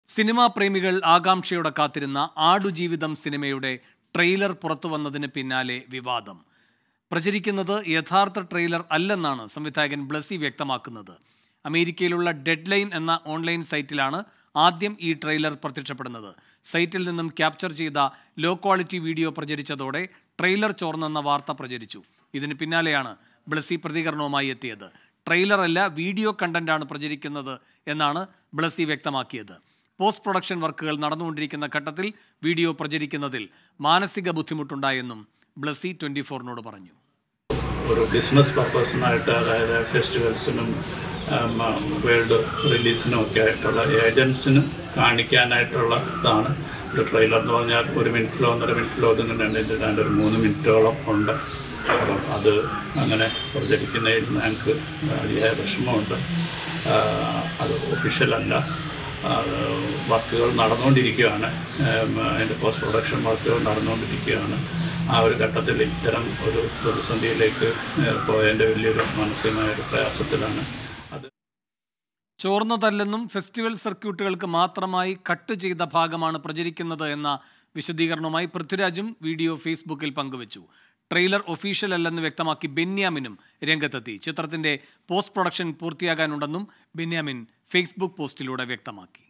cinema പ്രേമികൾ ആകാംക്ഷയോടെ കാത്തിരുന്ന ആടുജീവിതം സിനിമയുടെ ട്രെയിലർ പുറത്തുവന്നതിന് പിന്നാലെ വിവാദം പ്രചരിക്കുന്നത് യഥാർത്ഥ ട്രെയിലർ അല്ലെന്നാണ് സംവിധായകൻ ബ്ലസി വ്യക്തമാക്കുന്നത് അമേരിക്കയിലുള്ള ഡെഡ് ലൈൻ എന്ന ഓൺലൈൻ സൈറ്റിലാണ് ആദ്യം ഈ ട്രെയിലർ പ്രത്യക്ഷപ്പെടുന്നത് സൈറ്റിൽ നിന്നും ക്യാപ്ചർ ചെയ്ത ലോ ക്വാളിറ്റി വീഡിയോ പ്രചരിച്ചതോടെ ട്രെയിലർ ചോർന്നെന്ന വാർത്ത പ്രചരിച്ചു ഇതിന് പിന്നാലെയാണ് ബ്ലസി പ്രതികരണവുമായി എത്തിയത് ട്രെയിലർ അല്ല വീഡിയോ കണ്ടന്റാണ് പ്രചരിക്കുന്നത് എന്നാണ് ബ്ലസി വ്യക്തമാക്കിയത് പോസ്റ്റ് പ്രൊഡക്ഷൻ വർക്കുകൾ നടന്നുകൊണ്ടിരിക്കുന്ന ഘട്ടത്തിൽ വീഡിയോ പ്രചരിക്കുന്നതിൽ മാനസിക ബുദ്ധിമുട്ടുണ്ടായെന്നും ബ്ലസി ട്വന്റി ഫോറിനോട് പറഞ്ഞു ഒരു ബിസിനസ് പർപ്പസിനായിട്ട് അതായത് ഫെസ്റ്റിവൽസിനും വേൾഡ് റിലീസിനും ഒക്കെ ആയിട്ടുള്ള ഏജൻസിന് കാണിക്കാനായിട്ടുള്ള ഇതാണ് ഒരു ട്രെയിലർ എന്ന് പറഞ്ഞാൽ ഒരു മിനിറ്റിലോ ഒന്നര മിനിറ്റിലോ ഒതുങ്ങുന്നുണ്ട് ഇതിൻ്റെ ഒരു മൂന്ന് മിനിറ്റോളം ഉണ്ട് അപ്പം അത് അങ്ങനെ പ്രചരിക്കുന്നതിൽ ഞങ്ങൾക്ക് അതിയായ വിഷമമുണ്ട് ആ, അത് ഒഫീഷ്യലല്ല വർക്കുകൾ നടന്നുകൊണ്ടിരിക്കുകയാണ് ഉം, അതിൻ്റെ പോസ്റ്റ് പ്രൊഡക്ഷൻ വർക്കുകൾ നടന്നുകൊണ്ടിരിക്കുകയാണ് ആ ഒരു ഘട്ടത്തിൽ ഇത്തരം ഒരു പ്രതിസന്ധിയിലേക്ക് ഏഹ്, പോയതിൻ്റെ വലിയൊരു മാനസികമായ ഒരു പ്രയാസത്തിലാണ് അത് ചോർന്നതല്ലെന്നും ഫെസ്റ്റിവൽ സർക്യൂട്ടുകൾക്ക് മാത്രമായി കട്ട് ചെയ്ത ഭാഗമാണ് പ്രചരിക്കുന്നത് എന്ന വിശദീകരണവുമായി പൃഥ്വിരാജും വീഡിയോ ഫേസ്ബുക്കിൽ പങ്കുവച്ചു ട്രെയിലർ ഒഫീഷ്യൽ അല്ലെന്ന് വ്യക്തമാക്കി ബെന്യാമിനും രംഗത്തെത്തി ചിത്രത്തിന്റെ പോസ്റ്റ് പ്രൊഡക്ഷൻ പൂർത്തിയാകാനുണ്ടെന്നും ബെന്യാമിൻ ഫേസ്ബുക്ക് പോസ്റ്റിലൂടെ വ്യക്തമാക്കി